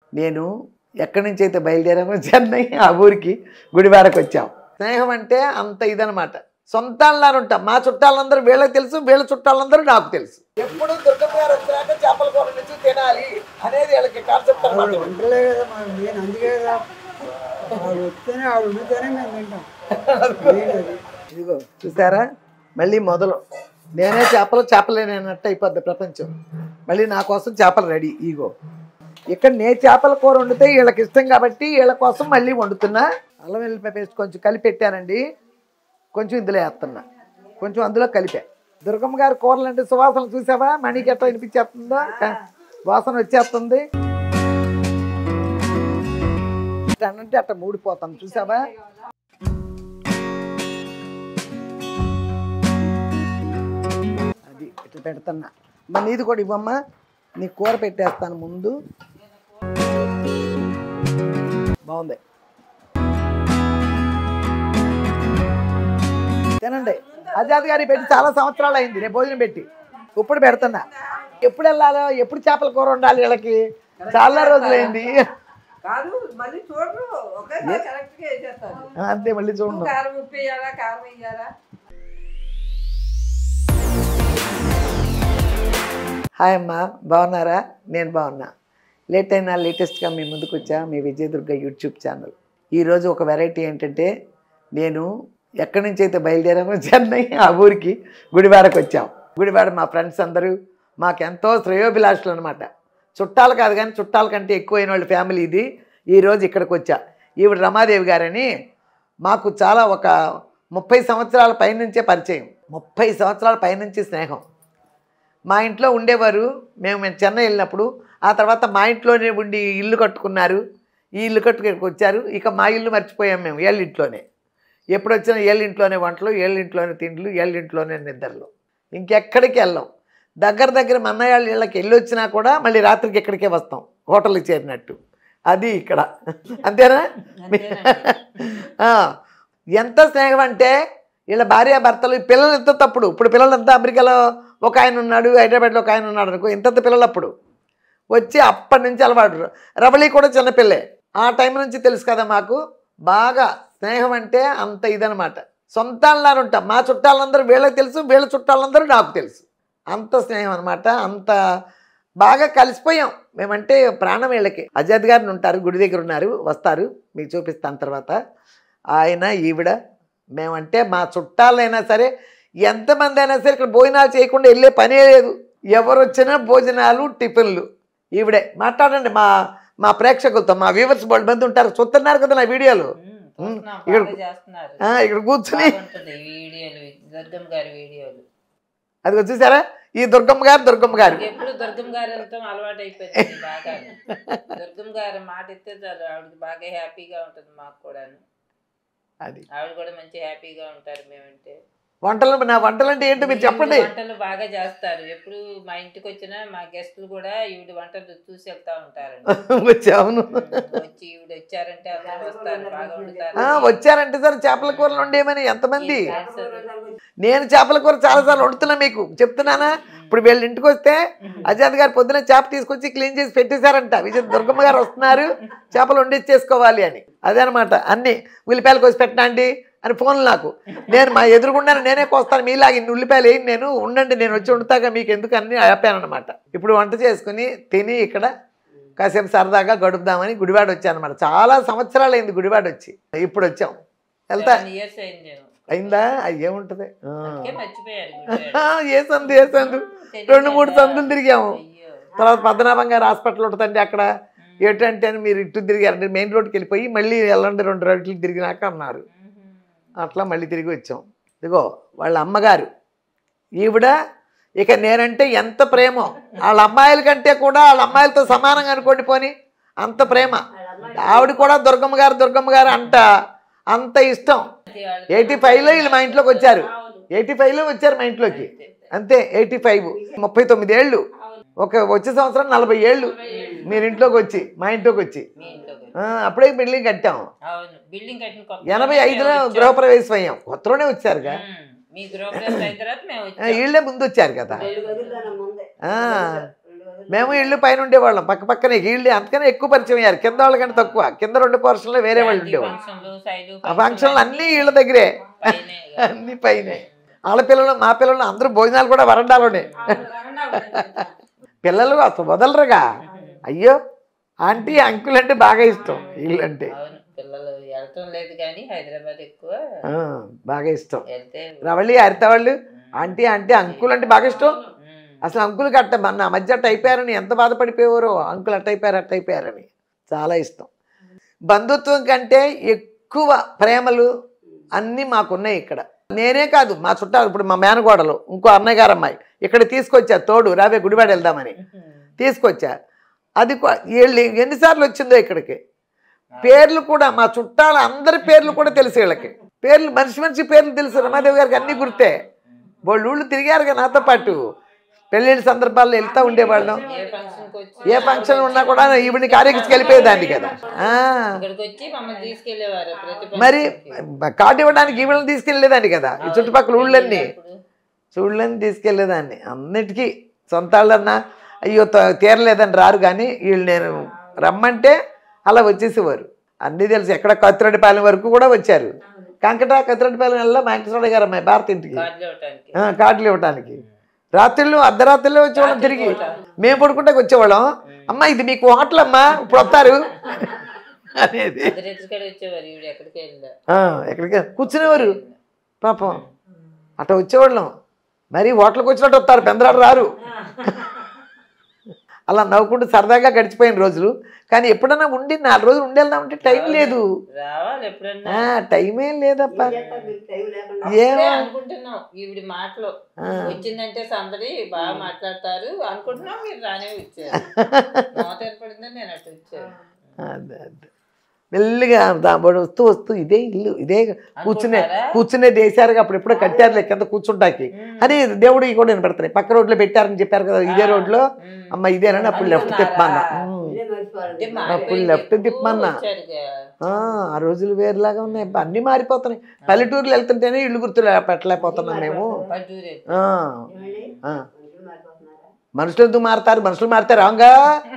నేను ఎక్కడి నుంచి అయితే బయలుదేరామో చెన్నై ఆ ఊరికి గుడివాడకు వచ్చాం స్నేహం అంటే అంత ఇదనమాట సొంతాళ్ళని ఉంటాం మా చుట్టాలందరూ వీళ్ళకి తెలుసు వీళ్ళ చుట్టాలందరూ నాకు తెలుసు ఎప్పుడు దుర్గమ్మ గారు వచ్చినాక చేపల కూర నుంచి తినాలి అనేది వీళ్ళకి కాన్సెప్ట్ ఆవిడ అనమాట వంటలే కదా మనం నేను అందుకే కదా ఆవిడ వస్తేనే ఆవిడ ఉండితేనే మేము తింటాం మెయిన్ అది. ఇదిగో చూసారా మళ్ళీ మొదలు నేనే చేపలు చేపలేనట్టు అయిపోద్ది ప్రపంచం మళ్ళీ నా కోసం చేపలు రెడీ ఇగో ఇక్కడ నే చేపల కూర వండితే వీళ్ళకి ఇష్టం కాబట్టి వీళ్ళ కోసం మళ్ళీ వండుతున్నా అల్లం వెల్లిపాయ పేస్ట్ కొంచెం కలిపి పెట్టానండి కొంచెం ఇందులో వేస్తున్నా కొంచెం అందులో కలిపా దుర్గమ్మ గారి కూరలు అంటే సువాసన చూసావా మణికి ఎట్లా వినిపించేస్తుందో క- వాసన వచ్చేస్తుంది అంటే అట్లా మూడిపోతాం చూసావా అది ఇట్లా పెడుతున్నా మరి నీది కూడా ఇవ్వమ్మా నీ కూర పెట్టేస్తాను ముందు బాగుంది తినండి ఆజాద్ గారి పెట్టి చాలా సంవత్సరాలు అయింది రేపు భోజనం పెట్టి ఇప్పుడు పెడుతున్నా ఎప్పుడు వెళ్ళాలో ఎప్పుడు చేపల కూర ఉండాలి వీళ్ళకి చాలా రోజులైంది కాదు మళ్ళీ చూడరు ఒకేసారి కరెక్ట్ గా వేసేస్తారు అంతే మళ్ళీ చూడండి కారం ఉప్పు వేయాలా కారం వేయాలా హాయ్ అమ్మా బాగున్నారా నేను బాగున్నా లేట్ అయినా లేటెస్ట్గా మీ ముందుకు వచ్చా మీ విజయదుర్గ యూట్యూబ్ ఛానల్ ఈరోజు ఒక వెరైటీ ఏంటంటే నేను ఎక్కడి నుంచి అయితే బయలుదేరామో చెన్నై ఆ ఊరికి గుడివాడకు వచ్చాం గుడివాడ మా ఫ్రెండ్స్ అందరూ మాకెంతో శ్రేయోభిలాషులు అనమాట చుట్టాలు కాదు కానీ చుట్టాల కంటే ఎక్కువైన వాళ్ళ ఫ్యామిలీ ఇది ఈరోజు ఇక్కడికి వచ్చా ఈవిడ రమాదేవి గారని మాకు చాలా ఒక ముప్పై సంవత్సరాల పైనుంచే పరిచయం ముప్పై సంవత్సరాల పైనుంచి స్నేహం మా ఇంట్లో ఉండేవారు మేము మేము చెన్నై వెళ్ళినప్పుడు ఆ తర్వాత మా ఇంట్లోనే ఉండి ఇల్లు కట్టుకున్నారు ఈ ఇల్లు కట్టుకు వచ్చారు ఇక మా ఇల్లు మర్చిపోయాం మేము ఏళ్ళ ఇంట్లోనే ఎప్పుడు వచ్చినా ఏళ్ళ ఇంట్లోనే వంటలు ఏళ్ళ ఇంట్లోనే తిండ్లు ఏళ్ళ ఇంట్లోనే నిద్రలు ఇంకెక్కడికి వెళ్ళాం దగ్గర దగ్గర మా అన్నయ్య వాళ్ళ ఇళ్ళకి వెళ్ళి వచ్చినా కూడా మళ్ళీ రాత్రికి ఇక్కడికే వస్తాం హోటల్కి చేరినట్టు అది ఇక్కడ అంతేనా ఆ, ఎంత స్నేహం అంటే వీళ్ళ భార్య భర్తలు ఈ పిల్లలు ఎంత తప్పుడు ఇప్పుడు పిల్లలంతా అమెరికాలో ఒక ఆయన ఉన్నాడు హైదరాబాద్లో ఒక ఆయన ఉన్నాడు అనుకో ఇంతంత పిల్లలు అప్పుడు వచ్చి అప్పటి నుంచి అలవాటు రవళి కూడా చిన్నపిల్లే ఆ టైం నుంచి తెలుసు కదా మాకు బాగా స్నేహం అంటే అంత ఇదనమాట సొంతాళ్ళని ఉంటాం మా చుట్టాలందరూ వీళ్ళకి తెలుసు వీళ్ళ చుట్టాలందరూ నాకు తెలుసు అంత స్నేహం అనమాట అంత బాగా కలిసిపోయాం మేమంటే ప్రాణం వీళ్ళకి అజాద్ గారిని ఉంటారు గుడి దగ్గర ఉన్నారు వస్తారు మీకు చూపిస్తాను తర్వాత ఆయన ఈవిడ మేమంటే మా చుట్టాలైనా సరే ఎంతమంది అయినా సరే ఇక్కడ భోజనాలు చేయకుండా వెళ్ళే పనే లేదు ఎవరు వచ్చినా భోజనాలు టిఫిన్లు ఈవిడే మాట్లాడండి మా మా ప్రేక్షకులతో మా వ్యూవర్స్ బోల్డ్ మంది ఉంటారు చూస్తున్నారు కదా నా వీడియోలు ఉమ్, చూస్తున్నాం, ఇక్కడ- బాగా చేస్తున్నారు ఆ, ఇక్కడ కూర్చుని బాగుంటుంది ఈ వీడియోలు దుర్గమ్మ గారి వీడియోలు అది చూసారా ఈ దుర్గమ్మ గారు దుర్గమ్మ గారు ఎప్పుడు దుర్గమ్మ గారు వెళ్తాం అలవాటు అయిపోయింది బాగా దుర్గమ్మ గారు మాట ఇస్తే చాలు ఆవిడకి బాగా హ్యాపీగా ఉంటుంది మాకు కూడా అది ఆవిడ కూడా మంచి హ్యాపీగా ఉంటారు మేమంటే వంటలు నా వంటలు అంటే ఏంటో మీరు చెప్పండి వంటలు బాగా చేస్తారు ఎప్పుడు మా ఇంటికి వచ్చినా మా గెస్టులు కూడా ఈవిడ వంటలు చూసి వెళ్తా ఉంటారండి వచ్చావును వచ్చి ఈవిడ వచ్చారంటే అందరూ వస్తారు బాగా వండుతారు ఆ, వచ్చారంటే సార్ చేపల కూరలు ఉండేమని ఎంతమంది ఈ ఫ్రెండ్స్ నేను చేపల కూర చాలాసార్లు వండుతున్నా మీకు చెప్తున్నానా ఇప్పుడు వీళ్ళ ఇంటికి వస్తే అజాద్ గారు పొద్దున చేప తీసుకొచ్చి క్లీన్ చేసి పెట్టేశారంట విజయ దుర్గమ్మ గారు వస్తున్నారు చేపలు వండించేసుకోవాలి అని అదే అనమాట అన్ని ఉల్లిపాయలు కోసి పెట్టండి అని ఫోన్లు నాకు నేను మా ఎదురుగుండాను నేనే కోస్తాను మీలాగా ఇన్ని ఉల్లిపాయలు వేయి నేను ఉండండి నేను వచ్చి వండుతాగా మీకు ఎందుకు అన్ని ఆపాను అనమాట ఇప్పుడు వంట చేసుకుని తిని ఇక్కడ కాసేపు సరదాగా గడుపుదామని గుడివాడ వచ్చానమాట చాలా సంవత్సరాలు అయింది గుడివాడ వచ్చి ఇప్పుడు వచ్చాం వెళ్తా ఇయర్స్ అయింది అయిందా అయ్యి ఏముంటది ఆ. అందుకే మర్చిపోయారు ఆ, ఏ సందు ఏ సందు రెండు మూడు సందులు తిరిగాము అయ్యో తర్వాత పద్మనాభం గారు హాస్పిటల్ ఉంటుందండి అక్కడ ఏంటంటే అని మీరు ఇటు తిరిగారంటే మెయిన్ రోడ్కి వెళ్ళిపోయి మళ్ళీ వెళ్ళండి రెండు రోడ్లు తిరిగినాక అన్నారు అట్లా మళ్ళీ తిరిగి వచ్చాం ఇదిగో వాళ్ళ అమ్మగారు ఈవిడ ఇక నేనంటే ఎంత ప్రేమో వాళ్ళ అమ్మాయిల కంటే కూడా వాళ్ళ అమ్మాయిలతో సమానంగా అనుకోండి పోని అంత ప్రేమ ఆవిడ కూడా దుర్గమ్మ గారు దుర్గమ్మ గారు అంట అంత ఇష్టం ఎయిటీ ఫైవ్లో వీళ్ళు మా ఇంట్లోకి వచ్చారు ఎయిటీ ఫైవ్లో వచ్చారు మా ఇంట్లోకి అంతే ఎయిటీ ఫైవ్ ముప్పై తొమ్మిది ఏళ్ళు ఒక వచ్చే సంవత్సరం నలభై ఏళ్ళు మీరు ఇంట్లోకి వచ్చి మా ఇంట్లోకి వచ్చి మీ ఇంట్లోకి ఆ, అప్పుడే బిల్డింగ్ కట్టాం అవును బిల్డింగ్ కట్టిన కొత్త ఎనభై ఐదులో గృహప్రవేశం అయ్యాం కొత్తలోనే వచ్చారుగా ఉమ్, మీ గృహప్రవేశం అయిన తర్వాత మేము ఆ, వచ్చాం వీళ్ళే ముందు వచ్చారు కదా రెండు గదులు దాని ముందే ఆ, రెండు గదులు మేము ఇల్లు పైన ఉండేవాళ్ళం పక్క పక్కనే వీళ్ళు అంతకనే ఎక్కువ పరిచయం అయ్యారు కింద వాళ్ళకంటే తక్కువ కింద రెండు పోర్షన్లో వేరే వాళ్ళు ఉండేవాళ్ళు ఫంక్షన్లు సైలు ఆ ఫంక్షన్లు అన్నీ వీళ్ళ దగ్గరే పైనే ఇక. అన్ని పైనే వాళ్ళ పిల్లలు మా పిల్లలు అందరూ భోజనాలు కూడా వరండాలోనే పిల్లలు అసలు వదలరుగా అయ్యో ఆంటీ అంకుల్ అంటే బాగా ఇష్టం వీళ్ళు అంటే అవును పిల్లలు వెళ్ళటం లేదు కానీ హైదరాబాద్ ఎక్కువ ఆ, బాగా ఇష్టం వెళ్తే రవళి హరిత వాళ్ళు ఆంటీ ఆంటీ అంకుల్ అంటే బాగా ఇష్టం ఉమ్. అసలు అంకుల్ అట్ట మన మధ్య అట్ట అయిపోయారని ఎంత బాధపడిపోయారో అంకుల్ అట్ట అయిపోయారు అట్ట అయిపోయారని చాలా ఇష్టం బంధుత్వం కంటే ఎక్కువ ప్రేమలు అన్నీ మాకున్నాయి ఇక్కడ నేనే కాదు మా చుట్టాలు ఇప్పుడు మా మేనగోడలు ఇంకో అన్నయ్య గారు అమ్మాయి ఇక్కడ తీసుకొచ్చా తోడు రావే గుడివాడ వెళ్దామని తీసుకొచ్చా అది కూ- వీళ్ళు ఎన్నిసార్లు వచ్చిందో ఇక్కడికి పేర్లు కూడా మా చుట్టాలు అందరి పేర్లు కూడా తెలుసు వీళ్ళకి పేర్లు మనిషి మనిషి పేర్లు తెలుసు రమాదేవి గారికి అన్నీ గుర్తే వాళ్ళు ఊళ్ళు తిరిగారుగా నాతో పాటు పెళ్ళిళ్ళ సందర్భాల్లో వెళ్తూ ఉండేవాళ్ళం ఏ ఫంక్షన్కి వచ్చి ఏ ఫంక్షన్ ఉన్నా కూడా ఈవిడిని కార్యక్రమం వెళ్ళిపోయేదాన్ని కదా ఆ, ఇక్కడికి వచ్చి మమ్మల్ని తీసుకెళ్లేవారు ప్రతి మరి ఫంక్షన్కి. కార్డు ఇవ్వడానికి ఈవిడని తీసుకెళ్ళేదాన్ని కదా ఈ చుట్టుపక్కల ఊళ్ళన్నీ ఇప్పుడు చూడలేని తీసుకెళ్ళేదాన్ని అన్నిటికీ సొంత వాళ్ళన్నా అయ్యో త- తీరలేదని రారు కానీ వీళ్ళు నేను రమ్మంటే అలా వచ్చేసేవారు అన్నీ తెలుసు ఎక్కడ కత్తిరెడ్డిపాలెం వరకు కూడా వచ్చారు కంకట కత్తిరెడ్డిపాలెం వెళ్ళా మా వెంకటేశ్వర గారు అమ్మాయి భారత ఇంటికి కార్డులు ఇవ్వటానికి ఆ, కార్డులు ఇవ్వటానికి రాత్రిళ్ళు అర్ధరాత్రిలో వచ్చేవాళ్ళం తిరిగి మేము పడుకుంటే వచ్చేవాళ్ళం అమ్మ ఇది మీకు హోటల్ అమ్మా ఇప్పుడు వస్తారు అనేది అర్ధరాత్రి కాడ వచ్చేవారు ఈవిడ ఎక్కడికి వెళ్ళా ఆ, ఎక్కడికి కూర్చునేవారు పాపం అట్లా వచ్చేవాళ్ళం మరి హోటల్కి వచ్చినట్టు వస్తారు పెందరాడు రారు అలా నవ్వుకుంటూ సరదాగా గడిచిపోయిన రోజులు కానీ ఎప్పుడైనా ఉండి నాలుగు రోజులు ఉండి టైం లేదు రావాలి ఎప్పుడన్నా ఆ, టైమే లేదప్ప అప్పుడే ఏమో అనుకుంటున్నాం ఈవిడ మాటలు ఆ. వచ్చిందంటే సందడి బాగా మాట్లాడతారు అనుకుంటున్నాం మీరు రానే వచ్చారు మోత ఏర్పడిందని నేను అటు వచ్చాను అదే అదే మెల్లిగా దాబడి వస్తూ వస్తూ ఇదే ఇల్లు ఇదే కూర్చునే అనుకుంటారా? కూర్చునే దేశారుగా అప్పుడు ఎప్పుడో కట్టారులే కింద కూర్చుంటాకి అని దేవుడికి కూడా నేను పెడతాను పక్క రోడ్లో పెట్టారని చెప్పారు కదా ఇదే రోడ్లో ఉమ్. అమ్మ ఇదేనని అప్పుడు లెఫ్ట్ తిప్పమన్నా ఉమ్. అంటే అప్పుడు మారిపోయింది. లెఫ్ట్ ఎక్కువ తిప్పమన్నా. వచ్చారుగా. ఆ, ఆ రోజులు వేరులాగా ఉన్నాయి అబ్బా, అన్నీ మారిపోతున్నాయి పల్లెటూరులో వెళ్తుంటేనే ఇల్లు గుర్తు పెట్టలేకపోతున్నాం మేము పల్లెటూరు ఆ, ఆ. మనుషులు ఎందుకు మారుతారు మనుషులు మారితే రాంగా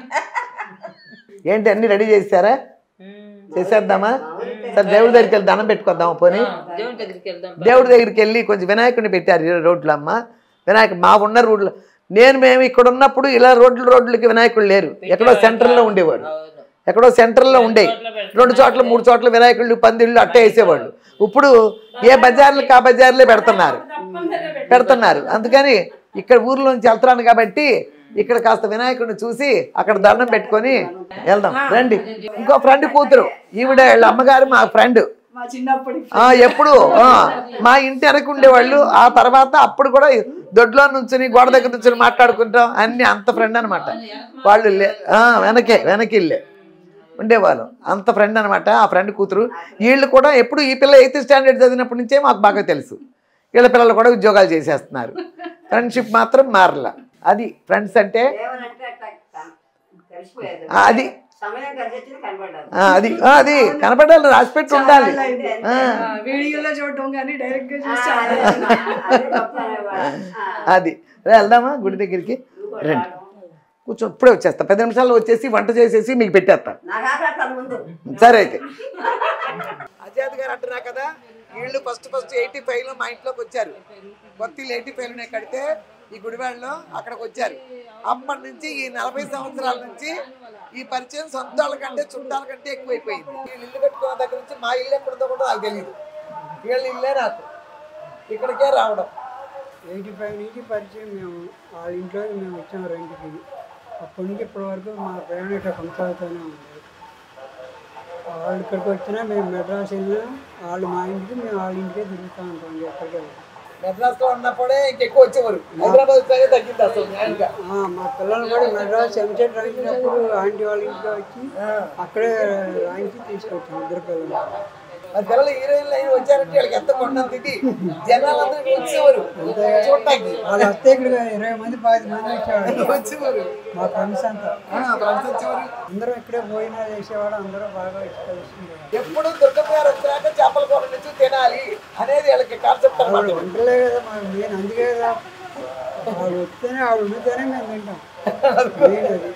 ఏంటి అన్ని రెడీ చేశారా ఉమ్. చేసేద్దామా సరే దేవుడి దగ్గరికి వెళ్ళి దండం పెట్టుకొద్దాం పోనీ ఆ, దేవుడి దగ్గరికి వెళ్దాం దేవుడి దగ్గరికి వెళ్ళి కొంచెం వినాయకుడిని పెట్టారు ఈ రోడ్లు అమ్మ వినాయక మా ఉన్న రోడ్లు నేను మేము ఇక్కడ ఉన్నప్పుడు ఇలా రోడ్లు రోడ్లకి వినాయకుడు లేరు ఎక్కడో సెంటర్లో ఉండేవాడు అవును ఎక్కడో సెంటర్లో ఉండే చోట్ల పెడతారు. రెండు చోట్ల మూడు చోట్ల వినాయకుళ్ళు పందిళ్ళు అట్టే వేసేవాళ్ళు ఇప్పుడు ఏ బజార్లకు ఆ బజార్లే పెడుతున్నారు పెడుతున్నారు అందుకని ఇక్కడ ఊర్లోంచి వెళ్తున్నాను కాబట్టి ఇక్కడ కాస్త వినాయకుడిని చూసి అక్కడ దండం పెట్టుకొని వెళ్దాం రండి ఇంకో ఫ్రెండ్ కూతురు ఈవిడ వీళ్ళ అమ్మగారు మా ఫ్రెండ్ మా చిన్నప్పటి ఆ, ఎప్పుడు ఆ, మా ఇంటి వెనక ఉండేవాళ్ళు ఆ తర్వాత అప్పుడు కూడా దొడ్లో నుంచుని గోడ దగ్గర నుంచుని మాట్లాడుకుంటాం అన్ని అంత ఫ్రెండ్ అనమాట వాళ్ళు లే- ఆ, వెనకే వెనకిల్లే ఉండేవాళ్ళు అంత ఫ్రెండ్ అనమాట ఆ ఫ్రెండ్ కూతురు వీళ్ళు కూడా ఎప్పుడు ఈ పిల్ల ఎయిత్ స్టాండర్డ్ చదివినప్పటి నుంచే మాకు బాగా తెలుసు వీళ్ళ పిల్లలు కూడా ఉద్యోగాలు చేసేస్తున్నారు ఫ్రెండ్షిప్ మాత్రం మారలా అది ఫ్రెండ్స్ అంటే ఏమనంటే అట్లా కలిసిపోయేది ఆ, అది సమయం కలిసి వచ్చింది కనపడ్డారు ఆ, అది ఆ, అది కనపడాలి రాసిపెట్టి ఉండాలి ఆ, వీడియోలో చూడటం కానీ డైరెక్ట్ గా ఆ, చూసి అదే, అదే గొప్ప అనేవాడు. ఆ, అది రే, వెళ్దామా గుడి దగ్గరికి రండి కూర్చో ఇప్పుడే వచ్చేస్తా పది నిమిషాల్లో వచ్చేసి వంట చేసేసి మీకు పెట్టేస్తా నాకు ఆకలి ముందు సరే అయితే అజాద్ గారు అంటున్నా కదా వీళ్ళు ఫస్ట్ ఫస్ట్ ఎయిటీ ఫైవ్లో మా ఇంట్లోకి వచ్చారు కొత్త ఇల్లు ఎయిటీ ఫైవ్లోనే కడితే ఈ గుడివాడలో అక్కడికి వచ్చారు అప్పటి నుంచి ఈ నలభై సంవత్సరాల నుంచి ఈ పరిచయం సొంత వాళ్ళ కంటే చుట్టాల కంటే ఎక్కువైపోయింది వీళ్ళు ఇల్లు కట్టుకున్న దగ్గర నుంచి మా ఇల్లు ఎక్కడితో కూడా నాకు తెలియదు వీళ్ళ ఇల్లే నాకు ఇక్కడికే రావడం ఎయిటీ ఫైవ్ నుంచి పరిచయం మేము వాళ్ళ ఇంట్లో మేము వచ్చాము రెంట్కి అప్పటి నుంచి ఇప్పటి వరకు మా ప్రయాణం ఇట్లా కొనసాగుతూనే ఉంది వాళ్ళు ఇక్కడికి వచ్చినా మేము మెడ్రాస్ వెళ్ళినా వాళ్ళు మా ఇంటికి మేము వాళ్ళ ఇంటికే తిరుగుతూ ఉంటాం ఎక్కడికి వెళ్ళాం మెడ్రాస్లో ఉన్నప్పుడే ఇంకెక్కువ వచ్చేవారు హైదరాబాద్ వచ్చాకే తగ్గింది అసలు న్యాయంగా ఆ, మా పిల్లలు కూడా మెడ్రాస్ ఎంసెట్ రాయించినప్పుడు ఆంటీ వాళ్ళ ఇంటికి వచ్చి అక్కడే రాయించి తీసుకొచ్చాం ఇద్దరు పిల్లలు మరి పిల్లలు హీరోయిన్లు అయిన వచ్చారంటే వీళ్ళకి ఎంత కొండంత ఇది జనాలందరూ వచ్చేవారు చూడటానికి వాళ్ళు వస్తే ఇక్కడ ఇరవై మంది పది మంది వచ్చేవాళ్ళు వచ్చేవారు మా ఫ్రెండ్స్ అంతా ఫ్రెండ్స్ వచ్చేవారు అందరూ ఇక్కడే భోజనాలు చేసేవాడు అందరూ బాగా వచ్చి కలుస్తుండేవారు ఎప్పుడు దుర్గమ్మ గారు వచ్చాక చేపల కూర నుంచి తినాలి అనేది వీళ్ళకి కాన్సెప్ట్ ఆవిడ అన్నమాట వంటలే కదా మా నేను అందుకే కదా ఆవిడ వస్తేనే ఆవిడ ఉండితేనే మేము తింటాం మెయిన్ అది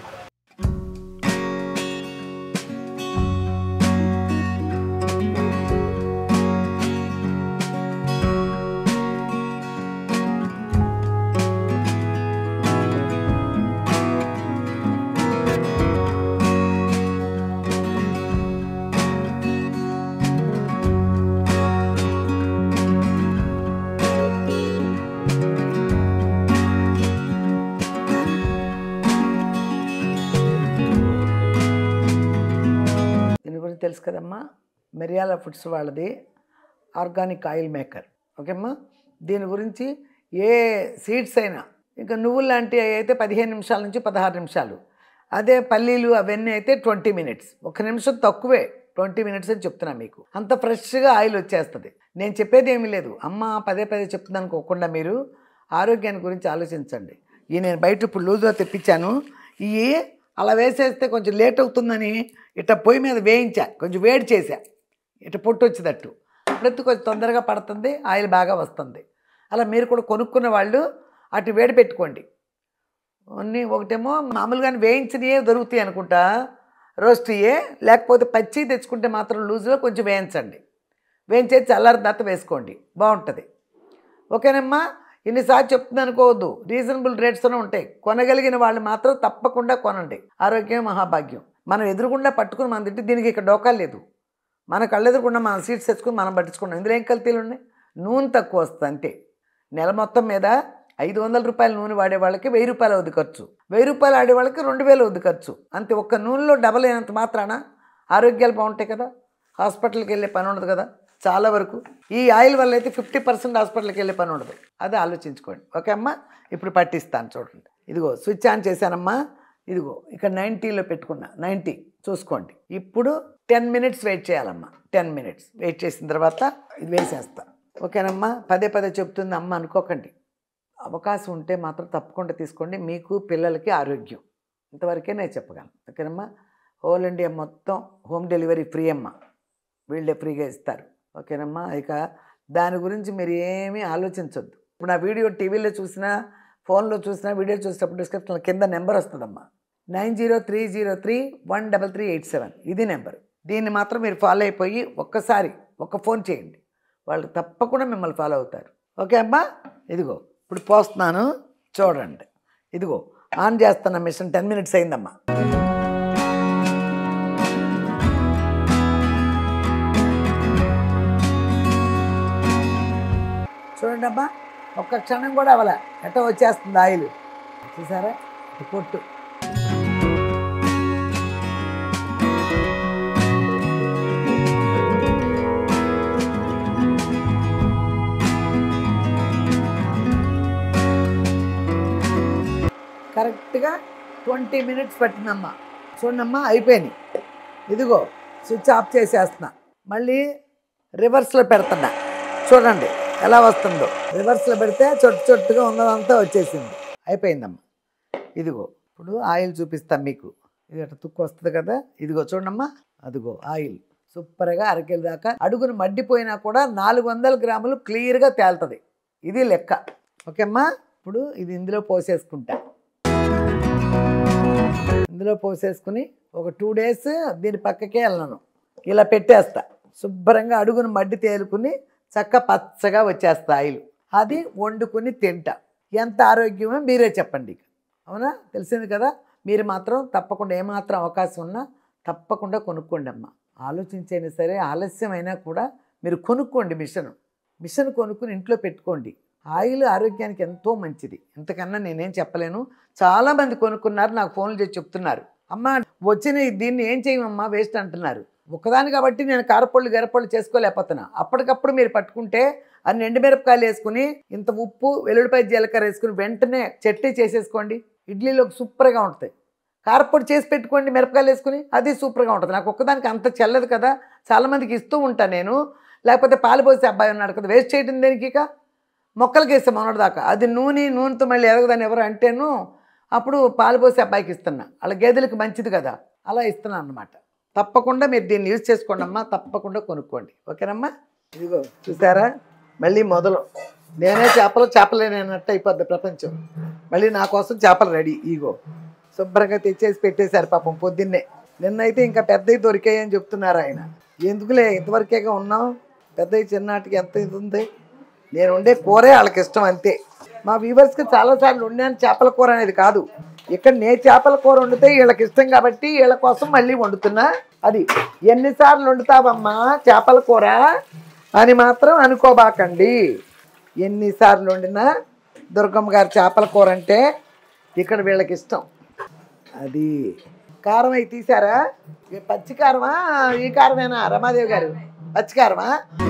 దీని గురించి తెలుసు కదమ్మా మిరియాల ఫుడ్స్ వాళ్ళది ఆర్గానిక్ ఆయిల్ మేకర్ ఓకేమ్మా దీని గురించి ఏ సీడ్స్ అయినా ఇంకా నువ్వులు లాంటివి అయితే పదిహేను నిమిషాల నుంచి పదహారు నిమిషాలు అదే పల్లీలు అవన్నీ అయితే ట్వంటీ మినిట్స్ ఒక నిమిషం తక్కువే ట్వంటీ మినిట్స్ అని చెప్తున్నా మీకు అంత ఫ్రెష్గా ఆయిల్ వచ్చేస్తుంది నేను చెప్పేది ఏమీ లేదు అమ్మ పదే పదే చెప్తుంది అనుకోకుండా మీరు ఆరోగ్యాన్ని గురించి ఆలోచించండి ఈ నేను బయట ఇప్పుడు లూజ్లో తెప్పించాను ఇవి అలా వేసేస్తే కొంచెం లేట్ అవుతుందని ఇట్ట పొయ్యి మీద వేయించా కొంచెం వేడి చేశా ఇట్ట పొట్టు వచ్చేటట్టు అప్పుడైతే కొంచెం తొందరగా పడుతుంది ఆయిల్ బాగా వస్తుంది అలా మీరు కూడా కొనుక్కున్న వాళ్ళు అటు వేడి పెట్టుకోండి అన్నీ ఒకటేమో మామూలుగానే వేయించినయే దొరుకుతాయి అనుకుంటా రోస్ట్యే లేకపోతే పచ్చి తెచ్చుకుంటే మాత్రం లూజ్లో కొంచెం వేయించండి వేయించేసి చల్లారి తర్వాత వేసుకోండి బాగుంటుంది ఓకేనమ్మా ఇన్నిసార్లు చెప్తుంది అనుకోవద్దు రీజనబుల్ రేట్స్లోనే ఉంటాయి కొనగలిగిన వాళ్ళు మాత్రం తప్పకుండా కొనండి ఆరోగ్యం మహాభాగ్యం మనం ఎదురుగుండా పట్టుకుని మన తింటే దీనికి ఇక్కడ డోకా లేదు మన కళ్ళెదురుగుండా మనం సీట్స్ తెచ్చుకుని మనం పట్టించుకున్నాం ఇందులో ఏం కల్తీలు ఉన్నాయి నూనె తక్కువ వస్తుంది అంతే నెల మొత్తం మీద ఐదు వందల రూపాయల నూనె వాడే వాళ్ళకి వెయ్యి రూపాయలు అవుద్ది ఖర్చు వెయ్యి రూపాయలు ఆడే వాళ్ళకి రెండు వేలు అవుద్ది ఖర్చు అంతే ఒక్క నూనెలో డబల్ అయినంత మాత్రాన ఆరోగ్యాలు బాగుంటాయి కదా హాస్పిటల్కి వెళ్ళే పని ఉండదు కదా చాలా వరకు ఈ ఆయిల్ వల్ల అయితే ఫిఫ్టీ పర్సెంట్ హాస్పిటల్కి వెళ్ళే పని ఉండదు అది ఆలోచించుకోండి ఓకే అమ్మా ఇప్పుడు పట్టిస్తాను చూడండి ఇదిగో స్విచ్ ఆన్ చేశానమ్మా ఇదిగో ఇక్కడ నైంటీలో పెట్టుకున్నా నైంటీ చూసుకోండి ఇప్పుడు టెన్ మినిట్స్ వెయిట్ చేయాలమ్మా టెన్ మినిట్స్ వెయిట్ చేసిన తర్వాత ఇది వేసేస్తా ఓకేనమ్మా పదే పదే చెప్తుంది అమ్మ అనుకోకండి అవకాశం ఉంటే మాత్రం తప్పకుండా తీసుకోండి మీకు పిల్లలకి ఆరోగ్యం ఇంతవరకే నేను చెప్పగలను ఓకేనమ్మా హోల్ ఇండియా మొత్తం హోమ్ డెలివరీ ఫ్రీ అమ్మ వీళ్ళే ఫ్రీగా ఇస్తారు ఓకేనమ్మా ఇక దాని గురించి మీరు ఏమీ ఆలోచించొద్దు ఇప్పుడు నా వీడియో టీవీలో చూసినా ఫోన్లో చూసినా వీడియో చూసినప్పుడు డిస్క్రిప్షన్లో కింద నెంబర్ వస్తుందమ్మా nine zero three zero three one double three eight seven ఇది నెంబర్ దీన్ని మాత్రం మీరు ఫాలో అయిపోయి ఒక్కసారి ఒక్క ఫోన్ చేయండి వాళ్ళు తప్పకుండా మిమ్మల్ని ఫాలో అవుతారు ఓకే అమ్మా ఇదిగో ఇప్పుడు పోస్తున్నాను చూడండి ఇదిగో ఆన్ చేస్తున్న మిషన్ టెన్ మినిట్స్ అయిందమ్మా చూడండి అమ్మా ఒక్క క్షణం కూడా అవల ఎట్ట వచ్చేస్తుంది ఆయిల్ చూసారా ఇటు పొట్టు కరెక్ట్గా ట్వంటీ మినిట్స్ పట్టిందమ్మా చూడమ్మా అయిపోయినాయి ఇదిగో స్విచ్ ఆఫ్ చేసేస్తున్నా మళ్ళీ రివర్స్లో పెడుతున్నా చూడండి ఎలా వస్తుందో రివర్స్లో పెడితే చొట్టు చొట్టుగా ఉన్నదంతా వచ్చేసింది అయిపోయిందమ్మా ఇదిగో ఇప్పుడు ఆయిల్ చూపిస్తాం మీకు ఇది అట్లా తుక్కు వస్తుంది కదా ఇదిగో చూడమ్మా అదిగో ఆయిల్ సూపర్గా అరకెల దాకా అడుగును మడ్డిపోయినా కూడా నాలుగు వందల గ్రాములు క్లియర్గా తేలుతుంది ఇది లెక్క ఓకేమ్మా ఇప్పుడు ఇది ఇందులో పోసేసుకుంటా ఇందులో పోసేసుకుని ఒక టూ డేస్ దీని పక్కకే వెళ్ళను ఇలా పెట్టేస్తా శుభ్రంగా అడుగును మడ్డి తేలుకుని చక్క పచ్చగా వచ్చేస్తా ఆయిల్ అది వండుకుని తింటా ఎంత ఆరోగ్యమో మీరే చెప్పండి ఇక. అవునా తెలిసింది కదా మీరు మాత్రం తప్పకుండా ఏమాత్రం అవకాశం ఉన్నా తప్పకుండా కొనుక్కోండి అమ్మ ఆలోచించైనా సరే ఆలస్యమైనా కూడా మీరు కొనుక్కోండి మిషన్ మిషన్ కొనుక్కుని ఇంట్లో పెట్టుకోండి ఆయిల్ ఆరోగ్యానికి ఎంతో మంచిది ఇంతకన్నా నేనేం చెప్పలేను చాలామంది కొనుక్కున్నారు నాకు ఫోన్లు చేసి చెప్తున్నారు అమ్మ వచ్చిన ఈ దీన్ని ఏం చేయమమ్మా వేస్ట్ అంటున్నారు ఒకదాని కాబట్టి నేను కారపళ్ళు గరపళ్ళు చేసుకోలేకపోతున్నా అప్పటికప్పుడు మీరు పట్టుకుంటే అన్ని ఎండుమిరపకాయలు వేసుకుని ఇంత ఉప్పు వెల్లుల్లిపాయ జీలకర్ర వేసుకుని వెంటనే చట్నీ చేసేసుకోండి ఇడ్లీలోకి సూపర్గా ఉంటుంది కారపొడి చేసి పెట్టుకోండి మిరపకాయలు వేసుకుని అది సూపర్గా ఉంటుంది నాకు ఒక్కదానికి అంత చెల్లదు కదా చాలామందికి ఇస్తూ ఉంటాను నేను లేకపోతే పాలు పోసే అబ్బాయి ఉన్నాడు కదా వేస్ట్ చేయడం దేనికి ఇక మొక్కలకి వేస్తాం మొన్నటి దాకా అది నూనె నూనెతో మళ్ళీ ఎదగదని ఎవరు అంటేను అప్పుడు పాలు పోసే అబ్బాయికి ఇస్తున్నా అలా గేదెలకు మంచిది కదా అలా ఇస్తున్నాను అనమాట తప్పకుండా మీరు దీన్ని యూజ్ చేసుకోండి అమ్మా తప్పకుండా కొనుక్కోండి ఓకేనమ్మా ఇదిగో చూసారా మళ్ళీ మొదలు నేనే చేపలు చేపలేనట్టు అయిపోద్ది ప్రపంచం మళ్ళీ నా కోసం చేపలు రెడీ ఈగో శుభ్రంగా తెచ్చేసి పెట్టేశారు పాపం పొద్దున్నే నిన్నైతే ఇంకా పెద్దవి దొరికాయని చెప్తున్నారు ఆయన ఎందుకులే ఇంతవరకేగా ఉన్నాం పెద్దవి చిన్నటికి ఎంత ఇది ఉంది నేను ఉండే కూరే వాళ్ళకి ఇష్టం అంతే మా వ్యూవర్స్కి చాలాసార్లు వండాను చేపల కూర అనేది కాదు ఇక్కడ నే చేపల కూర వండితే వీళ్ళకి ఇష్టం కాబట్టి వీళ్ళ కోసం మళ్ళీ వండుతున్నా అది ఎన్నిసార్లు వండుతావమ్మా చేపల కూర అని మాత్రం అనుకోబాకండి ఎన్నిసార్లు వండినా దుర్గమ్మ గారి చేపల కూర అంటే ఇక్కడ వీళ్ళకి ఇష్టం అది కారం అయి తీసారా ఈ పచ్చి కారమా ఈ కారమేనా రమాదేవి గారు పచ్చి కారమా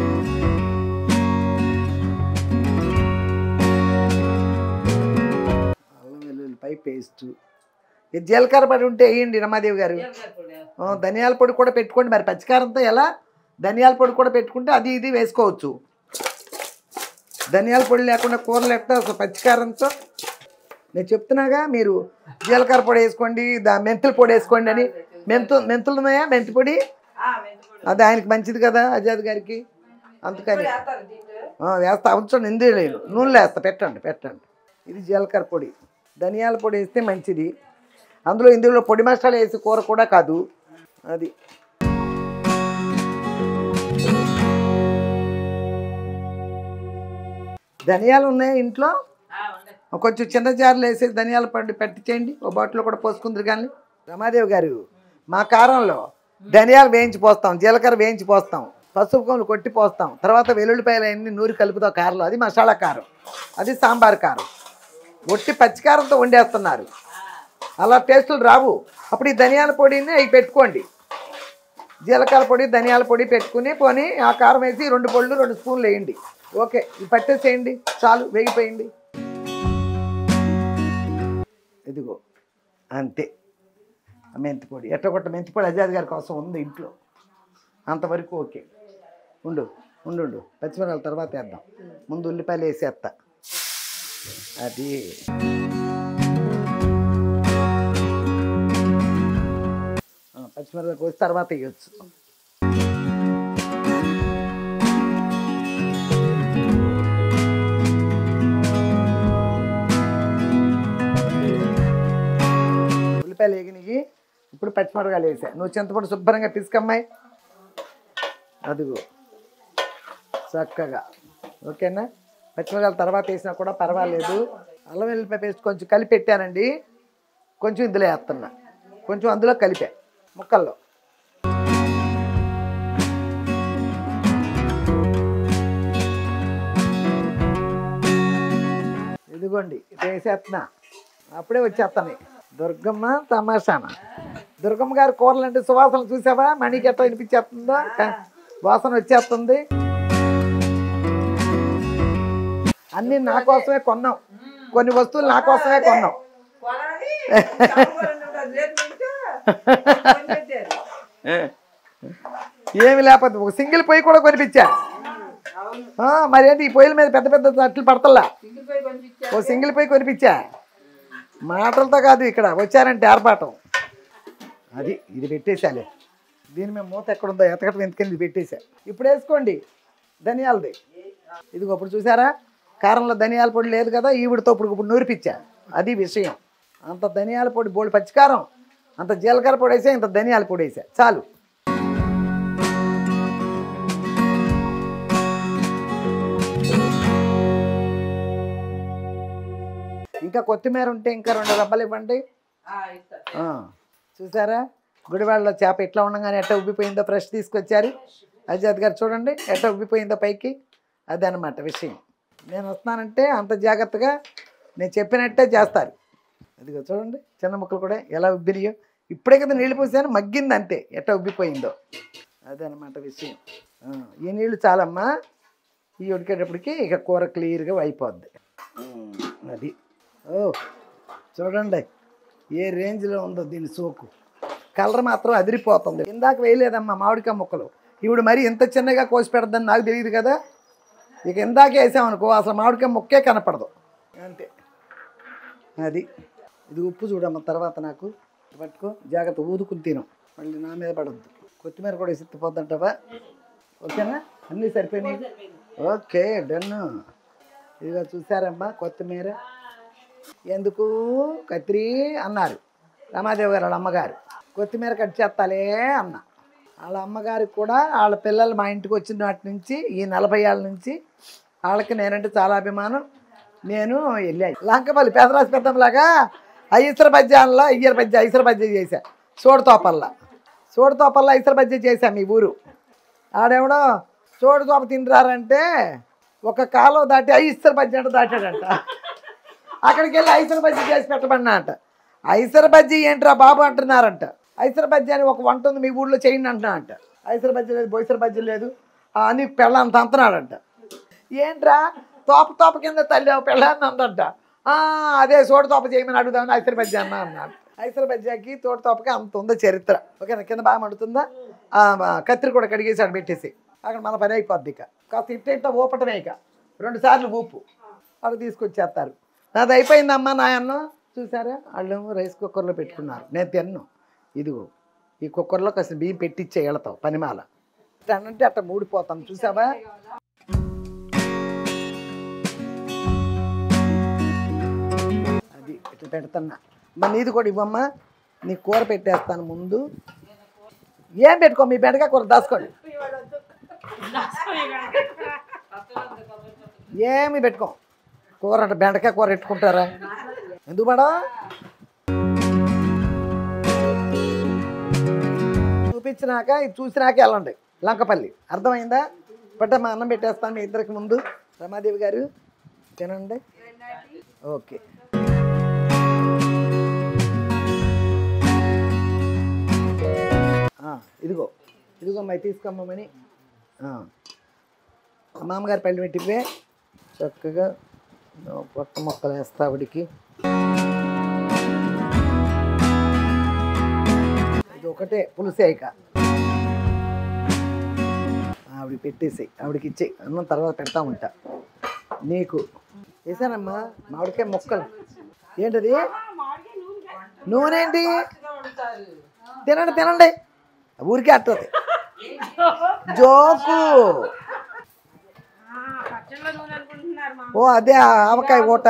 అల్లం వెల్లుల్లిపై పేస్ట్ ఇది జీలకర్ర పడి ఉంటే వేయండి రమాదేవి గారు ఆ, ధనియాల పొడి కూడా పెట్టుకోండి మరి పచ్చికారంతో ఎలా ధనియాల పొడి కూడా పెట్టుకుంటే అది ఇది వేసుకోవచ్చు ధనియాల పొడి లేకుండా కూరలు ఎట్లా అసలు పచ్చికారంతో నేను చెప్తున్నాగా మీరు జీలకర్ర పొడి వేసుకోండి దా మెంతుల పొడి వేసుకోండి అని మెంతు మెంతులు ఉన్నాయా మెంతి పొడి ఆ, మెంతిపొడి. అది ఆయనకి మంచిది కదా అజాద్ గారికి అందుకని వేస్తారు దీంట్లో. ఆ, వేస్తా ఉంచండి ఇందే లేదు నూనెలో వేస్తా పెట్టండి పెట్టండి ఇది జీలకర్ర పొడి ధనియాల పొడి వేస్తే మంచిది అందులో ఇందులో పొడి మసాలా వేసి కూర కూడా కాదు అది ధనియాలు ఉన్నాయి ఇంట్లో కొంచెం చిన్న జార్లు వేసి ధనియాల పొడి పెట్టించేయండి ఓ బాటిల్లో కూడా పోసుకుందరు కానీ రమాదేవి గారు మా కారంలో ధనియాలు వేయించి పోస్తాం జీలకర్ర వేయించి పోస్తాం పసుపు కొమ్ములు కొట్టి పోస్తాం తర్వాత వెల్లుల్లిపాయలు అన్ని నూరి కలుపుతాం కారంలో అది మసాలా కారం అది సాంబార్ కారం ఒట్టి పచ్చికారంతో వండేస్తున్నారు అలా టేస్టులు రావు అప్పుడు ఈ ధనియాల పొడిని అవి పెట్టుకోండి జీలకర్ర పొడి ధనియాల పొడి పెట్టుకుని పోని ఆ కారం వేసి రెండు పళ్ళు రెండు స్పూన్లు వేయండి ఓకే ఇది పట్టేసేయండి చాలు వేగిపోయింది ఇదిగో అంతే ఆ మెంతి పొడి ఎట్టగొట్ట మెంతి పొడి అజాద్ గారి కోసం ఉంది ఇంట్లో అంతవరకు ఓకే ఉండు ఉండు ఉండు పచ్చిమిరపకాయల తర్వాత వేద్దాం ముందు ఉల్లిపాయలు వేసేస్తా అది ఆ, పచ్చిమిరపకాయలు కోసి తర్వాత వేయచ్చు ఉల్లిపాయలు వేగినాయి ఇప్పుడు పచ్చిమిరపకాయలు వేసా నువ్వు చింతపండు శుభ్రంగా పిసుకమ్మాయి అదిగో చక్కగా ఓకేనా పచ్చిమిరపకాయలు తర్వాత వేసినా కూడా పర్వాలేదు అల్లం వెల్లిపాయ పేస్ట్ కొంచెం కలిపి పెట్టానండి కొంచెం ఇందులో వేస్తున్నా కొంచెం అందులో కలిపా ముక్కల్లో ఇదిగోండి ఇది వేసేస్తున్నా అప్పుడే వచ్చేస్తాను దుర్గమ్మ తమాషాన దుర్గమ్మ గారి కూరలు అంటే సువాసన చూసావా మణికి ఎట్లా వినిపించేస్తుందో క- వాసన వచ్చేస్తుంది అన్నీ నా కోసమే కొన్నాం కొన్ని వస్తువులు నా కోసమే కొన్నాం కొనాలి, చంపుకోవాలని ఉంటుంది. రేపు ఇంకా కొని పెట్టారు. ఏమి లేకపోతే ఒక సింగిల్ పొయ్యి కూడా కొనిపించా అవును ఆ, మరేంటి ఈ పొయ్యిల మీద పెద్ద పెద్ద తట్లు పడతల్లా సింగిపోయి కొనిపించారు ఓ సింగిల్ పొయ్యి కొనిపించా మాటలతో కాదు ఇక్కడ వచ్చారంటే ఏర్పాటం అది ఇది పెట్టేశాలే దీని మీద మూత ఎక్కడుందో ఎతకటం ఎందుకని ఇది పెట్టేశా ఇప్పుడు వేసుకోండి ధనియాలది ఇది ఇప్పుడు చూసారా కారంలో ధనియాల పొడి లేదు కదా ఈవిడితో ఇప్పుడు ఇప్పుడు నూరిపిచ్చా అది విషయం అంత ధనియాల పొడి బోడి పచ్చికారం అంత జీలకర్ర పొడి వేసా ఇంత ధనియాల పొడి వేసా చాలు ఇంకా కొత్తిమీర ఉంటే ఇంకా రెండు రబ్బలు ఇవ్వండి ఆ, ఇస్తా. ఆ, చూసారా గుడివాడలో చేప ఎట్లా ఉండగానే ఎట్లా ఉబ్బిపోయిందో ఫ్రెష్ తీసుకొచ్చారు అజాద్ గారు చూడండి ఎట్లా ఉబ్బిపోయిందో పైకి అదనమాట విషయం నేను వస్తున్నానంటే అంత జాగ్రత్తగా నేను చెప్పినట్టే చేస్తారు అదిగో చూడండి చిన్న ముక్కలు కూడా ఎలా ఉబ్బినాయో ఇప్పుడే కదా నీళ్ళు పోసాను మగ్గింది అంతే ఎట్లా ఉబ్బిపోయిందో అదనమాట విషయం ఆ, ఈ నీళ్ళు చాలమ్మా ఈ ఉడికేటప్పటికి ఇక కూర క్లియర్గా అయిపోద్ది ఉమ్, అది ఓ చూడండి ఏ రేంజ్లో ఉందో దీని సోకు కలర్ మాత్రం అదిరిపోతుంది ఇందాక వేయలేదమ్మా మామిడికాయ ముక్కలు ఇప్పుడు మరి ఇంత చిన్నగా కోసి పెడద్దని నాకు తెలియదు కదా ఇక ఇందాకే వేసామనుకో అసలు మామిడికాయ ముక్కే కనపడదు అంతే అది ఇది ఉప్పు చూడమ్మ తర్వాత నాకు పట్టుకో జాగ్రత్త ఊదుకుని తిను మళ్ళీ నా మీద పడద్దు కొత్తిమీర కూడా సిత్తిపోద్దంటావా ఓకేనా అన్నీ సరిపోయినాయి ఓకే డన్ ఇదిగో చూసారమ్మా కొత్తిమీర ఎందుకు కత్రి అన్నారు రమాదేవి గారు వాళ్ళ అమ్మగారు కొత్తిమీర కట్ చేస్తాలే అన్న వాళ్ళ అమ్మగారికి కూడా వాళ్ళ పిల్లలు మా ఇంటికి వచ్చిన నాటి నుంచి ఈ నలభై ఏళ్ళ నుంచి వాళ్ళకి నేనంటే చాలా అభిమానం నేను వెళ్ళాను లంకపల్లి పెదరాసి పెద్దంలాగా ఐసర బజ్జాన్లో ఇయ్యర బజ్జ ఐసర బజ్జ చేశా సోడుతోపల్లా సోడుతోపల్లా ఐసర బజ్జ చేశా మీ ఊరు ఆడేమడో సోడు తోప తింటారంటే ఒక కాలం దాటి ఐసర బజ్జి అంటే దాటాడంట అక్కడికి వెళ్ళి ఐసర బజ్జీ చేసి పెట్టమన్నా అంట ఐసర బజ్జీ ఏంట్రా బాబు అంటున్నారంట ఐసర బజ్జీ అని ఒక వంట ఉంది మీ ఊళ్ళో చేయండి అంటున్నా అంట ఐసర బజ్జీ లేదు బొయ్సర బజ్జీ లేదు ఆ అని పెళ్ళంత అంటున్నాడంట ఏంట్రా తోప తోప కింద తల్లి పెళ్ళాన్ని అందంట "ఆ, అదే సోడు తోప చేయమని అడుగుదామని ఐసర బజ్జీ అన్నా అన్నాడు ఐసర బజ్జాకి తోట తోపకి అంత ఉందో చరిత్ర ఓకేనా కింద బాగా మండుతుందా ఆ, కత్తిరి కూడా కడిగేసాడు పెట్టేసి అక్కడ మన పని అయిపోద్ది ఇక కాస్త ఇట్ట ఇట్ట ఊపటమే ఇక రెండు సార్లు ఊపు అక్కడ తీసుకొచ్చేస్తారు నాది అయిపోయిందమ్మా నా అన్నం చూసారా వాళ్ళు రైస్ కుక్కర్లో పెట్టుకున్నారు నేను తిన్ను ఇదిగో ఈ కుక్కర్లో కాస్త బియ్యం పెట్టిచ్చే వెళతావు పనిమాల అంటే అట్ట మూడిపోతాం చూసావా అది ఇట్లా పెడుతున్నా మరి నీది కూడా ఇవ్వమ్మా నీ కూర పెట్టేస్తాను ముందు ఏం పెట్టుకో మీ బెండకాయ కూర దాచుకోండి ఏమి పెట్టుకో కూర అంటే బెండకాయ కూర పెట్టుకుంటారా ఎందుకు మేడం చూపించినాక ఇది చూసినాక వెళ్ళండి లంకపల్లి అర్థమైందా పెట్టమ్మా అన్నం పెట్టేస్తాను మీ ఇద్దరికి ముందు రమాదేవి గారు తినండి ఓకే ఆ, ఇదిగో ఇదిగో అమ్మాయి తీసుకోమ్మని మామగారు పెళ్లి పెట్టివే చక్కగా పొట్ట మొక్కలు వేస్తా ఆవిడికి ఇది ఒకటే పులుసే ఇక ఆవిడ పెట్టేసి ఆవిడకి ఇచ్చి అన్నం తర్వాత పెడతా ఉంటా నీకు వేసానమ్మా మామిడికాయ మొక్కలు ఏంటది నూనె ఏంటి తినండి తినండి ఊరికే అట్టది జోకు ఓ అదే ఆ ఆవకాయ ఓట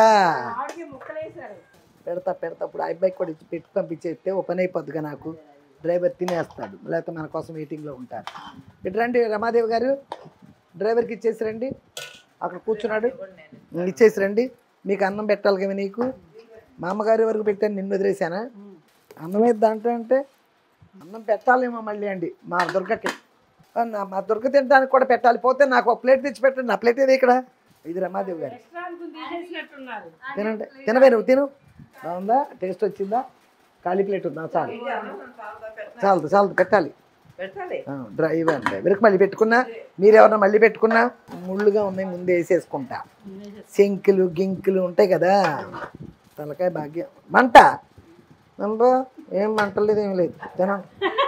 పెడతా పెడతా ఇప్పుడు ఆ అబ్బాయికి కూడా ఇచ్చి పెట్టి పంపించేస్తే ఓ పని అయిపోద్దిగా నాకు డ్రైవర్ తినేస్తాడు లేకపోతే మన కోసం వెయిటింగ్లో ఉంటారు ఇటు రండి రమాదేవి గారు డ్రైవర్కి ఇచ్చేసి రండి అక్కడ కూర్చున్నాడు ఇచ్చేసి రండి మీకు అన్నం పెట్టాలి కదా నీకు మా అమ్మగారి వరకు పెట్టాను నిన్ను వదిలేసానా అన్నం ఏది దాంట్లో అంటే అన్నం పెట్టాలేమో మళ్ళీ అండి మా దుర్గకి ఆ, నా- మా దుర్గ తినడానికి కూడా పెట్టాలి పోతే నాకు ఒక ప్లేట్ తెచ్చి పెట్టండి నా ప్లేట్ ఏది ఇక్కడ ఇది రమాదేవి గారు తినండి తినవే నువ్వు తిను బాగుందా టేస్ట్ వచ్చిందా ఖాళీ ప్లేట్ ఉందా చాలు చాలదు చాలదు పెట్టాలి పెట్టాలి ఆ, డ్రైవ్ అంటే వెనక మళ్ళీ పెట్టుకున్నా మీరు ఎవరన్నా మళ్ళీ పెట్టుకున్నా ముళ్ళుగా ఉన్నాయి ముందే వేసేసుకుంటా శంకులు గింకులు ఉంటాయి కదా తలకాయ భాగ్యం మంట మంట ఏం మంటలేదు ఏం లేదు తినండి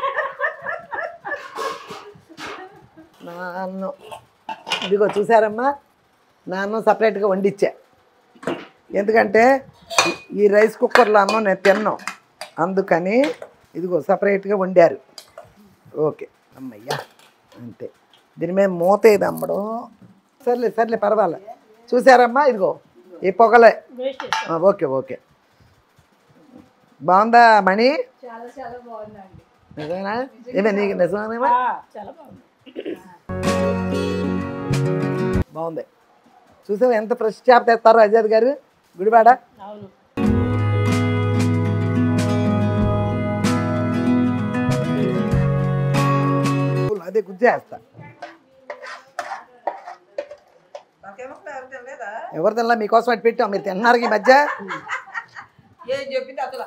నా అన్నం ఇదిగో చూసారమ్మా నా అన్నం సపరేట్గా వండిచ్చా ఎందుకంటే ఈ- ఈ రైస్ కుక్కర్లో అన్నం నేను తిన్నాం అందుకని ఇదిగో సపరేట్గా వండారు ఓకే అమ్మయ్యా అంతే దీని మీద మూత ఏది అమ్మడం సర్లే సర్లే పర్వాలే చూసారమ్మా ఇదిగో ఈ పొగలే ఆ, ఓకే ఓకే బాగుందా మణి చాలా చాలా బాగుందండి నిజమేనా ఏమే నీకు నిజమేనా చాలా బాగుంది బాగుంది చూసావా ఎంత ఫ్రెష్ చేప తెస్తారో అజాద్ గారు గుడివాడ అవును అదే గుజ్జేస్తా నాకేమో ఎవరు తినలేదా ఎవరు తినలా మీకోసం అటు పెట్టాం మీరు తిన్నారు ఈ మధ్య ఏం చెప్పింది అసలు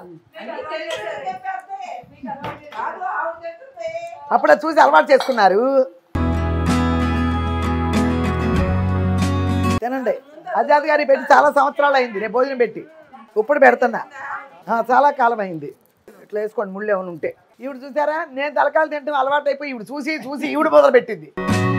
కాదు, ఆవిడ చెప్తుంది. అప్పుడే చూసి అలవాటు చేసుకున్నారు తినండి అజాద్ గారి పెట్టి చాలా సంవత్సరాలు అయింది నేను భోజనం పెట్టి ఇప్పుడు పెడుతున్నా ఆ, చాలా కాలం అయింది ఇట్లా వేసుకోండి ముళ్ళు ఏమైనా ఉంటే ఈవిడ చూసారా నేను తలకాయలు తింటాం అలవాటు అయిపోయి ఈవిడ చూసి చూసి ఈవిడ మొదలు పెట్టింది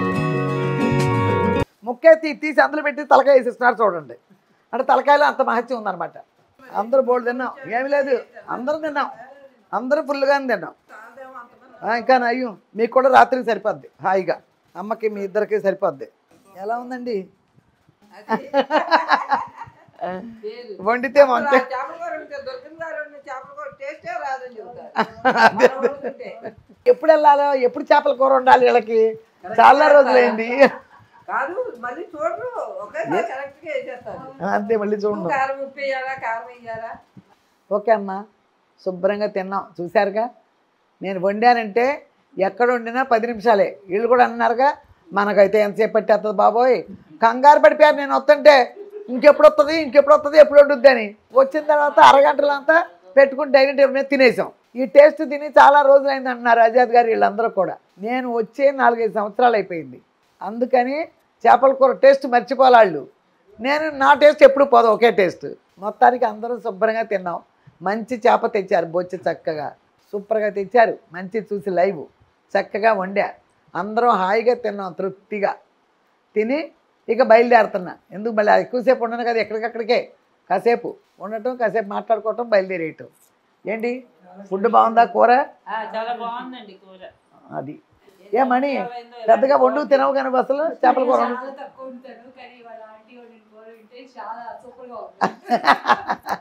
ముక్కే తీ తీసి అందులో పెట్టి తలకాయ వేసేస్తున్నారు చూడండి అంటే తలకాయలో అంత మహత్యం ఉందన్నమాట అందరూ బోల్డ్ తిన్నాం ఏమి లేదు అందరూ తిన్నాం అందరూ ఫుల్గానే తిన్నాం ఆ, ఇంకా నయ్యం మీకు కూడా రాత్రికి సరిపోద్ది హాయిగా అమ్మకి మీ ఇద్దరికి సరిపోద్ది ఎలా ఉందండి పేరు. వండితే అసలు మొత్తం ఆ చేపల కూర ఉంటే దుర్గం గారు వండిన చేపల కూర టేస్టే రాదని చెబుతారు అదే. మనం వండుకుంటే. ఎప్పుడు వెళ్ళాలో ఎప్పుడు చేపల కూర ఉండాలి వీళ్ళకి చాలా రోజులైంది కాదు మళ్ళీ చూడరు ఒకేసారి కరెక్ట్ గా వేసేస్తారు అంతే మళ్ళీ చూడండి కారం ఉప్పు వేయాలా కారం వేయాలా ఓకే అమ్మా శుభ్రంగా తిన్నాం చూశారుగా నేను వండానంటే ఎక్కడ వండినా పది నిమిషాలే వీళ్ళు కూడా అన్నారుగా మనకైతే ఎంతసేపు పట్టేస్తుంది బాబోయ్ కంగారు పడిపోయారు నేను వస్తుంటే ఇంకెప్పుడు వస్తుంది ఇంకెప్పుడు వస్తుంది ఎప్పుడు వండుద్ది అని వచ్చిన తర్వాత అరగంటలో అంతా పెట్టుకుని డైనింగ్ టేబుల్ మీద తినేసాం ఈ టేస్ట్ తిని చాలా రోజులైంది అంటున్నారు ఆజాద్ గారు వీళ్ళందరూ కూడా నేను వచ్చే నాలుగైదు సంవత్సరాలు అయిపోయింది అందుకని చేపల కూర టేస్ట్ మర్చిపోలాళ్ళు నేను నా టేస్ట్ ఎప్పుడు పోదు ఒకే టేస్ట్ మొత్తానికి అందరూ శుభ్రంగా తిన్నాం మంచి చేప తెచ్చారు బొచ్చి చక్కగా సూపర్గా తెచ్చారు మంచి చూసి లైవ్ చక్కగా వండా అందరం హాయిగా తిన్నాం తృప్తిగా తిని ఇక బయలుదేరుతున్నా ఎందుకు మళ్ళీ ఎక్కువసేపు ఉండను కదా ఎక్కడికక్కడికే కాసేపు ఉండటం కాసేపు మాట్లాడుకోవటం బయలుదేరేయటం ఏంటి ఫుడ్ బాగుందా కూర ఆ, చాలా బాగుందండి కూర అది ఏ మణి పెద్దగా వండు తినవు కానీ అసలు చేపల కూర వండు. చాలా తక్కువ ఉంటాను కానీ వాళ్ళ ఆంటీ వండిన కూర వింటే చాలా సూపర్ గా ఉంది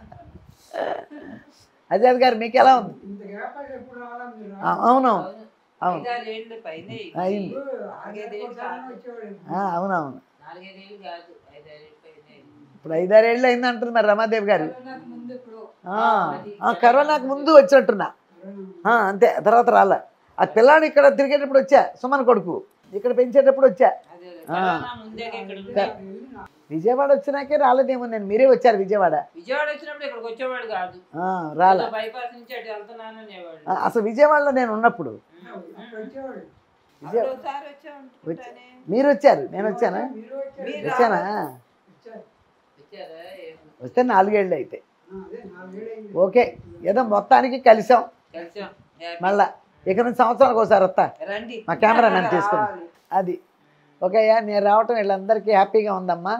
అజాద్ గారు మీకు ఎలా ఉంది ఇంత గ్యాప్ అయితే ఎప్పుడు రావాలా మీరు ఆ, అవును అవును ఐదారేళ్ళు పైన అయింది నాలుగైదేళ్ళు కాదు వచ్చేవాడు ఆ, అవునవును నాలుగైదేళ్ళు కాదు ఐదారేళ్ళు పైన ఇప్పుడు ఐదారేళ్ళు అయింది అంటుంది మరి రమాదేవి గారు నాకు ముందు ఇప్పుడు ఆ, ఆ, కరోనాకు ముందు వచ్చినట్టున్నా ఆ, అంతే తర్వాత రాలే ఆ పిల్లాడు ఇక్కడ తిరిగేటప్పుడు వచ్చా సుమన్ కొడుకు ఇక్కడ పెంచేటప్పుడు వచ్చా అదే ఆ. కరోనా ముందే ఇక్కడ ఉంది విజయవాడ వచ్చినాకే రాలేదేమో నేను మీరే వచ్చారు విజయవాడ విజయవాడ వచ్చినప్పుడు ఇక్కడికి వచ్చేవాడు కాదు ఆ, రాలే ఏదో బైపాస్ నుంచి అటు వెళ్తున్నాను అనేవాడు ఆ, అసలు విజయవాడలో నేను ఉన్నప్పుడు వచ్చేవాడు విజయ ఒకసారి వచ్చా అనుకుంటానే మీరు వచ్చారు నేను వచ్చానా మీరు వచ్చారు మీరు వచ్చానా వచ్చారు వచ్చారా ఏం వస్తే నాలుగేళ్ళు అయితే ఆ, అదే నాలుగేళ్ళు అయింది ఓకే ఏదో మొత్తానికి కలిసాం కలిసాం హ్యాపీ. మళ్ళా ఇక నుంచి సంవత్సరానికి ఒకసారి వస్తా రండి మా కెమెరా నన్ను తీసుకుని రావాలి. అది ఓకే అయ్యా నేను రావటం వీళ్ళందరికీ హ్యాపీగా ఉందమ్మా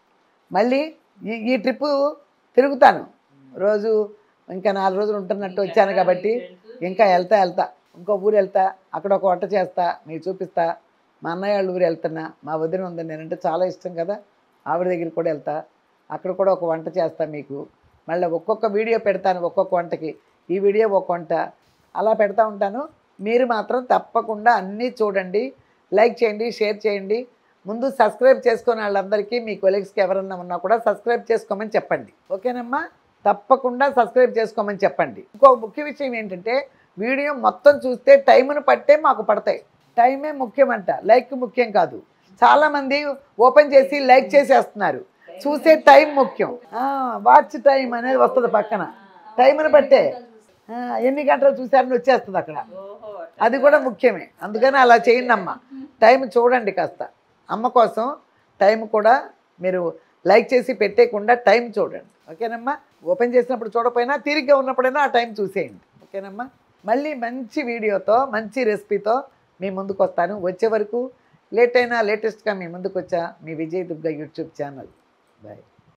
మళ్ళీ ఈ ఈ ట్రిప్పు తిరుగుతాను రోజు ఇంకా నాలుగు రోజులు ఉంటున్నట్టు వచ్చాను కాబట్టి ఇంకా వెళ్తా వెళ్తా ఇంకో ఊరు వెళ్తా అక్కడ ఒక వంట చేస్తా మీకు చూపిస్తా మా అన్నయ్య వాళ్ళ ఊరు వెళ్తున్నా మా వదిన ఉంది నేనంటే చాలా ఇష్టం కదా ఆవిడ దగ్గరికి కూడా వెళ్తా అక్కడ కూడా ఒక వంట చేస్తా మీకు మళ్ళీ ఒక్కొక్క వీడియో పెడతాను ఒక్కొక్క వంటకి ఈ వీడియో ఒక వంట అలా పెడతా ఉంటాను మీరు మాత్రం తప్పకుండా అన్నీ చూడండి లైక్ చేయండి షేర్ చేయండి ముందు సబ్స్క్రైబ్ చేసుకునే వాళ్ళందరికీ మీ కొలీగ్స్కి ఎవరన్నా ఉన్నా కూడా సబ్స్క్రైబ్ చేసుకోమని చెప్పండి ఓకేనమ్మా తప్పకుండా సబ్స్క్రైబ్ చేసుకోమని చెప్పండి ఇంకో ముఖ్య విషయం ఏంటంటే వీడియో మొత్తం చూస్తే టైంను పట్టే మాకు పడతాయి టైమే ముఖ్యమంట లైక్ ముఖ్యం కాదు చాలామంది ఓపెన్ చేసి లైక్ చేసేస్తున్నారు చూసే టైం ముఖ్యం వాచ్ టైం అనేది వస్తుంది పక్కన టైంను బట్టే ఆ, ఎన్ని గంటలు చూసారని వచ్చేస్తుంది అక్కడ ఓహో అది కూడా ముఖ్యమే అందుకని అలా చేయండి అమ్మ టైం చూడండి కాస్త అమ్మ కోసం టైం కూడా మీరు లైక్ చేసి పెట్టేయకుండా టైం చూడండి ఓకేనమ్మా ఓపెన్ చేసినప్పుడు చూడకపోయినా తిరిగ్గా ఉన్నప్పుడైనా ఆ టైం చూసేయండి ఓకేనమ్మా మళ్ళీ మంచి వీడియోతో మంచి రెసిపీతో మీ ముందుకు వస్తాను వచ్చే వరకు లేట్ అయినా లేటెస్ట్గా మీ ముందుకు వచ్చా మీ Vijay Durga YouTube channel bye